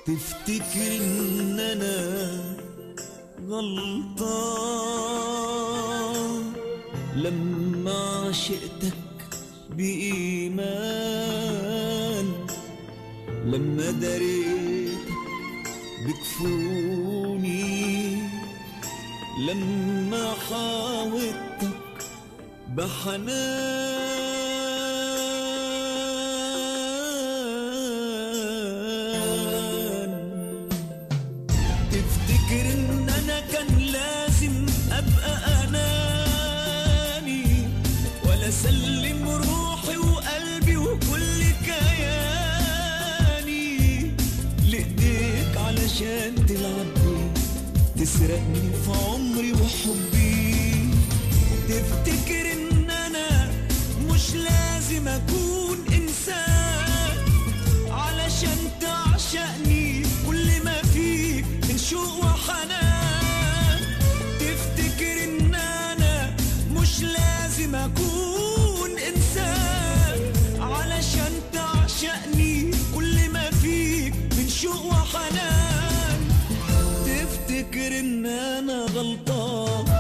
تفتكر ان انا غلطان لما عشقتك بإيمان لما دريتك بكفوني لما حاولتك بحنان تفتكر ان انا كان لازم ابقى اناني ولا سلم روحي وقلبي وكل كياني لايديك علشان تلعب بيه تسرقني في عمري وحبي تفتكر ان انا مش لازم اكون انسان علشان تعشقني كل ما فيك من شوق وحنان تفتكر ان انا مش لازم اكون انسان علشان تعشقني كل ما فيك من شوق وحنان تفتكر ان انا غلطان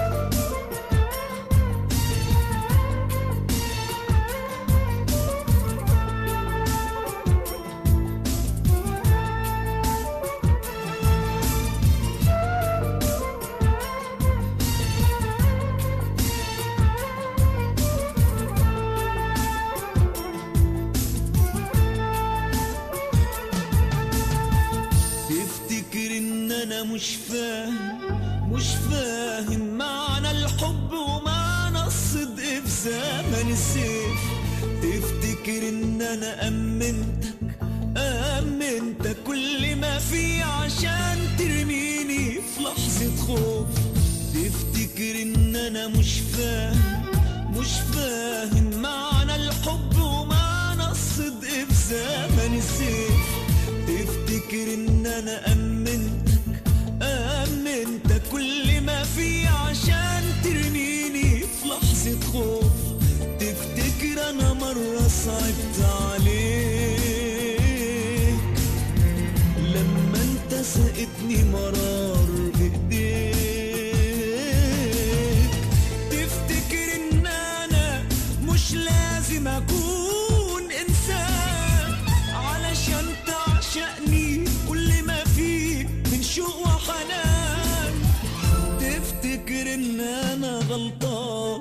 تفتكر ان انا مش فاهم مش فاهم معنى الحب ومعنى الصدق في زمن السيف تفتكر ان انا امنتك امنتك كل ما في عشان ترميني في لحظة خوف تفتكر ان انا مش فاهم مش فاهم معنى الحب ومعنى الصدق في زمن السيف تفتكر ان انا امنتك امنتك كل ما في عشان ترميني في لحظة خوف تفتكر انا مرة صعبت عليك لما انت سقتني مرار بايديك تفتكر ان انا مش لازم اكون انسان علشان تعشقني كل ما فيك من شوق وحنان تفتكر ان انا غلطان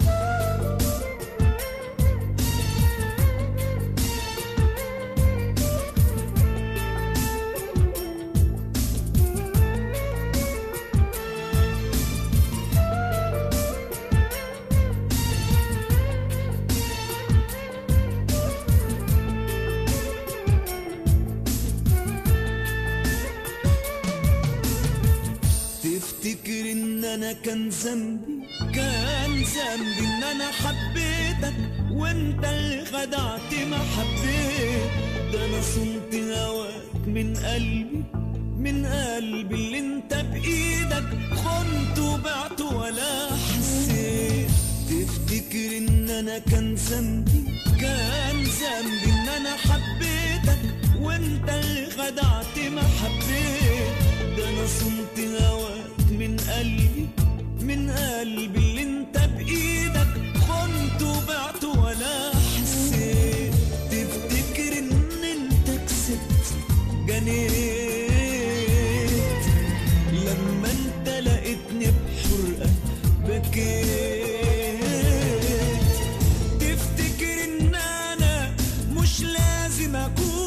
تفتكر ان انا كان ذنبي كان ذنبي ان انا حبيتك وانت اللي خدعت ما حبيت ده انا صنت هواك من قلبي من قلبي اللي انت بايدك خنت وبعت ولا حسيت تفتكر ان انا كان ذنبي كان ذنبي ان انا حبيتك وانت اللي خدعت ما حبيت ده انا صنت هواك من قلبي من قلبي اللي انت بايدك خنت وبعت ولا حسيت تفتكر ان انت كسبت جنيت لما انت لقيتني بحرقة بكيت تفتكر ان انا مش لازم اكون